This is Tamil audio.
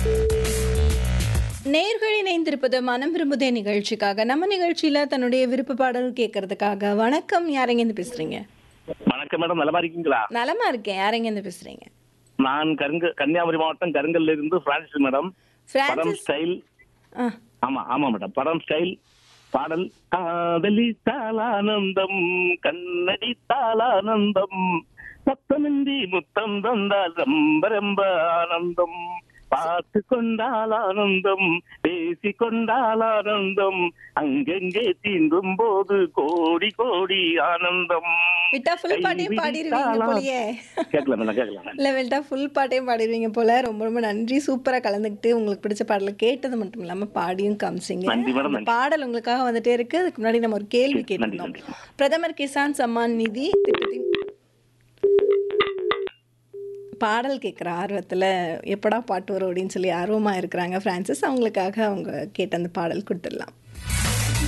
நேர்கள் இணைந்திருப்பது மனம் விரும்புதே நிகழ்ச்சிக்காக நம்ம நிகழ்ச்சியில தன்னுடைய விருப்ப பாடல் கேட்கறதுக்காக வணக்கம் யாரெங்கேருந்து பேசுறீங்க வணக்கம் மேடம் நலமா இருக்கீங்களா நலமா இருக்கேன் யாரெங்கேருந்து பேசுறீங்க நான் கருங்க கன்னியாகுமரி மாவட்டம் கருங்கல்ல இருந்து பிரான்சிஸ் மேடம் படம் பிரான்சிஸ் ஸ்டைல் ஆ, ஆமா ஆமா மேடம் படம் ஸ்டைல் பாடல் காதலி தாளானந்தம் கண்ணடி தாளானந்தம் சத்தமின்றி முத்தம் தந்தால் ரொம்ப ரொம்ப ஆனந்தம் பார்த்து கொண்டால் ஆனந்தம் பேசி கொண்டால் ஆனந்தம் அங்கெங்கே தீண்டும் போது கோடி கோடி ஆனந்தம் விட்டா ஃபுல் பாட்டையும் பாடிடுவீங்க போலயே கேட்கலாம் மேடம் கேட்கலாம் இல்ல விட்டா ஃபுல் பாட்டையும் பாடிடுவீங்க போல ரொம்ப ரொம்ப நன்றி சூப்பரா கலந்துக்கிட்டு உங்களுக்கு பிடிச்ச பாடலை கேட்டது மட்டும் இல்லாம பாடியும் காமிச்சிங்க நன்றி மேடம், அந்த நன்றி. பாடல் உங்களுக்காக வந்துட்டே இருக்கு அதுக்கு முன்னாடி நம்ம ஒரு கேள்வி நன்றி, கேட்டிருந்தோம் நன்றி. பிரதமர் கிசான் சம்மான் நிதி திட்டத்தின் பாடல் கேட்குற ஆர்வத்தில் எப்படா பாட்டு வரும் அப்படின்னு சொல்லி ஆர்வமாக இருக்கிறாங்க ஃப்ரான்சிஸ் அவங்களுக்காக அவங்க கேட்ட அந்த பாடல் கொடுத்துடலாம்